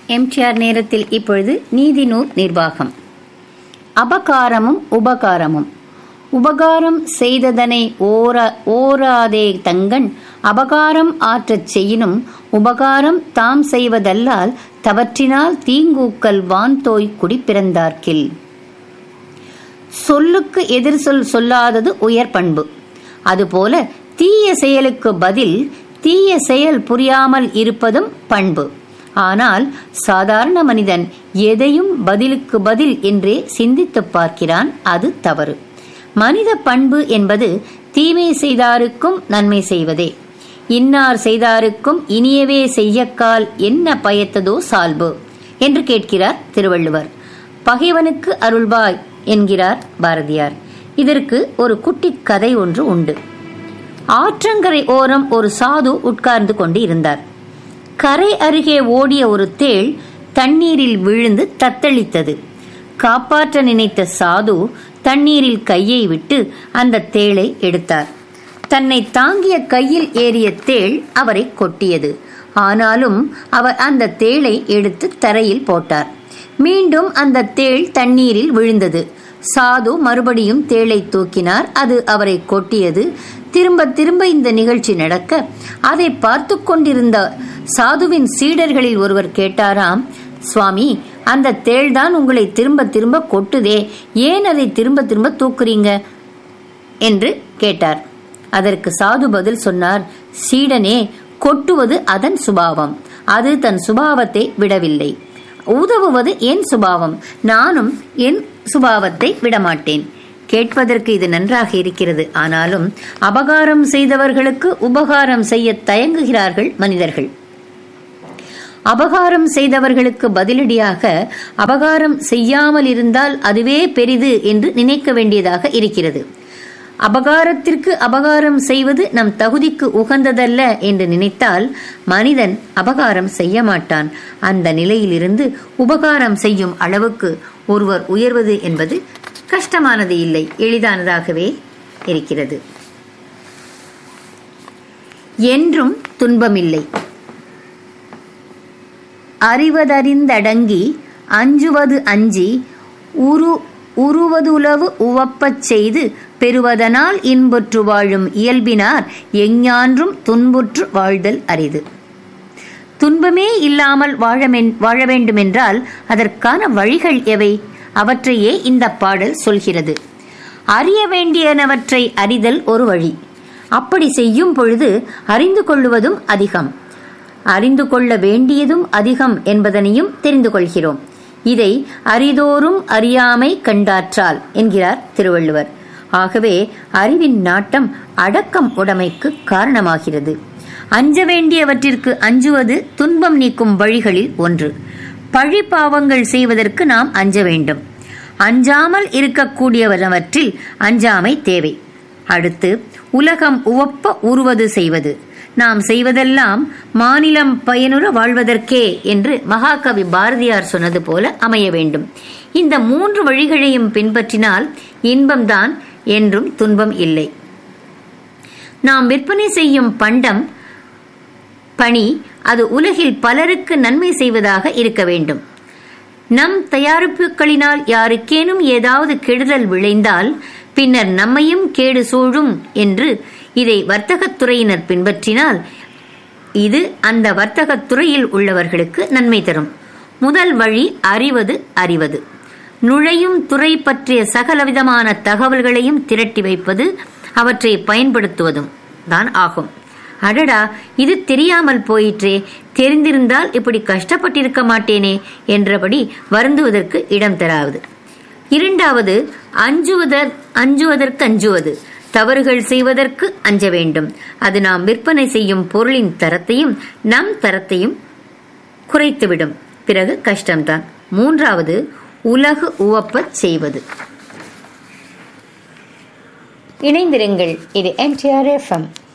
MTR நேரத்தில் இப்பொழுது நீதிநூல் நிர்வாகம் அபகாரமும் உபகாரமும் உபகாரம் செய்ததனை ஓர ஓராதே தங்கன் அபகாரம் ஆற்றச் செய்யினும் உபகாரம் தாம் செய்வதல்லால் தவற்றினால் தீங்கூக்கல் வான்தோய் குடிப்பிறந்தார்க்கில் சொல்லுக்கு எதிர் சொல் சொல்லாதது உயர் பண்பு அதுபோல தீய செயலுக்கு பதில் தீய செயல் புரியாமல் இருப்பதும் பண்பு ஆனால் சாதாரண மனிதன் எதையும் பதிலுக்கு பதில் என்றே சிந்தித்துப் பார்க்கிறான் அது தவறு மனித பண்பு என்பது தீமை செய்தாருக்கும் நன்மை செய்வதே இன்னார் செய்தாருக்கும் இனியவே செய்யக்கால் என்ன பயத்ததோ சால்பு என்று கேட்கிறார் திருவள்ளுவர் பகைவனுக்கு அருள்வாய் என்கிறார் பாரதியார் இதற்கு ஒரு குட்டி கதை ஒன்று உண்டு ஆற்றங்கரை ஓரம் ஒரு சாது உட்கார்ந்து கொண்டு இருந்தார் கரை அருகே ஓடிய ஒரு தேள் தண்ணீரில் விழுந்து தத்தளித்தது காப்பாற்ற நினைத்த சாது தண்ணீரில் கையை விட்டு அந்த தேளை எடுத்தார் தன்னை தாங்கிய கையில் ஏறிய தேள் அவரை கொட்டியது ஆனாலும் அவர் அந்த தேளை எடுத்து தரையில் போட்டார் மீண்டும் அந்த தேள் தண்ணீரில் விழுந்தது சாது மறுபடியும் தேளை தூக்கினார் அது அவரை கொட்டியது திரும்ப திரும்ப இந்த நிகழ்ச்சி நடக்க அதை பார்த்து கொண்டிருந்த சாதுவின் சீடர்களில் ஒருவர் கேட்டாராம் சுவாமி அந்த தேள்தான் உங்களை திரும்ப திரும்ப கொட்டுதே ஏன் அதை திரும்ப திரும்ப தூக்குறீங்க என்று கேட்டார் அதற்கு சாது பதில் சொன்னார் சீடனே கொட்டுவது அதன் சுபாவம் அது தன் சுபாவத்தை விடவில்லை உதவுவது என் சுபாவம் நானும் என் சுபாவத்தை விடமாட்டேன் கேட்பதற்கு இது நன்றாக இருக்கிறது ஆனாலும் அபகாரம் செய்தவர்களுக்கு உபகாரம் செய்ய தயங்குகிறார்கள் மனிதர்கள் அபகாரம் செய்தவர்களுக்கு பதிலடியாக அபகாரம் செய்யாமல் இருந்தால் அதுவே பெரிது என்று நினைக்க வேண்டியதாக இருக்கிறது அபகாரத்திற்கு அபகாரம் செய்வது நம் தகுதிக்கு உகந்ததல்ல என்று நினைத்தால் மனிதன் அபகாரம் செய்ய மாட்டான் அந்த நிலையிலிருந்து உபகாரம் செய்யும் அளவுக்கு ஒருவர் உயர்வது என்பது கஷ்டமானது இல்லை எளிதானதாகவே இருக்கிறது என்றும் துன்பமில்லை அறிவதறிந்தடங்கி அஞ்சுவது அஞ்சி உரு உருவதுளவு உவப்பச் செய்து பெறுவதனால் இன்புற்று வாழும் இயல்பினார் எஞ்ஞான்றும் துன்புற்று வாழ்தல் அரிது துன்பமே இல்லாமல் வாழ வாழ வேண்டுமென்றால் அதற்கான வழிகள் எவை அவற்றையே இந்த பாடல் சொல்கிறது அறிய வேண்டியனவற்றை அறிதல் ஒரு வழி அப்படி செய்யும் பொழுது அறிந்து கொள்ளுவதும் அதிகம் அறிந்து கொள்ள வேண்டியதும் அதிகம் என்பதனையும் தெரிந்து கொள்கிறோம் இதை அரிதோறும் அறியாமை கண்டாற்றால் என்கிறார் திருவள்ளுவர் ஆகவே அறிவின் நாட்டம் அடக்கம் உடைமைக்கு காரணமாகிறது அஞ்ச வேண்டியவற்றிற்கு அஞ்சுவது துன்பம் நீக்கும் வழிகளில் ஒன்று பழி பாவங்கள் செய்வதற்கு நாம் அஞ்ச வேண்டும் அஞ்சாமல் இருக்கக்கூடியவனவற்றில் அஞ்சாமை தேவை அடுத்து உலகம் உவப்ப உருவது செய்வது நாம் செய்வதெல்லாம் மாநிலம் பயனுற வாழ்வதற்கே என்று மகாகவி பாரதியார் சொன்னது போல அமைய வேண்டும் இந்த மூன்று வழிகளையும் பின்பற்றினால் இன்பம்தான் என்றும் துன்பம் இல்லை நாம் விற்பனை செய்யும் பண்டம் பணி அது உலகில் பலருக்கு நன்மை செய்வதாக இருக்க வேண்டும் நம் தயாரிப்புகளினால் யாருக்கேனும் ஏதாவது கெடுதல் விளைந்தால் பின்னர் நம்மையும் கேடு சூழும் என்று இதை வர்த்தகத் துறையினர் பின்பற்றினால் இது அந்த வர்த்தகத் துறையில் உள்ளவர்களுக்கு நன்மை தரும் முதல் வழி அறிவது அறிவது நுழையும் துறை பற்றிய சகலவிதமான தகவல்களையும் திரட்டி வைப்பது அவற்றை பயன்படுத்துவதும் தான் ஆகும் அடடா இது தெரியாமல் போயிற்றே தெரிந்திருந்தால் இப்படி கஷ்டப்பட்டிருக்க மாட்டேனே என்றபடி வருந்துவதற்கு இடம் தராது இரண்டாவது அஞ்சுவதற் அஞ்சுவதற்கு அஞ்சுவது தவறுகள் செய்வதற்கு அஞ்ச வேண்டும் அது நாம் விற்பனை செய்யும் பொருளின் தரத்தையும் நம் தரத்தையும் குறைத்துவிடும் பிறகு கஷ்டம்தான் மூன்றாவது உலகு உவப்பச் செய்வது இணைந்திருங்கள் இது எம்டிஆர் எஃப்எம்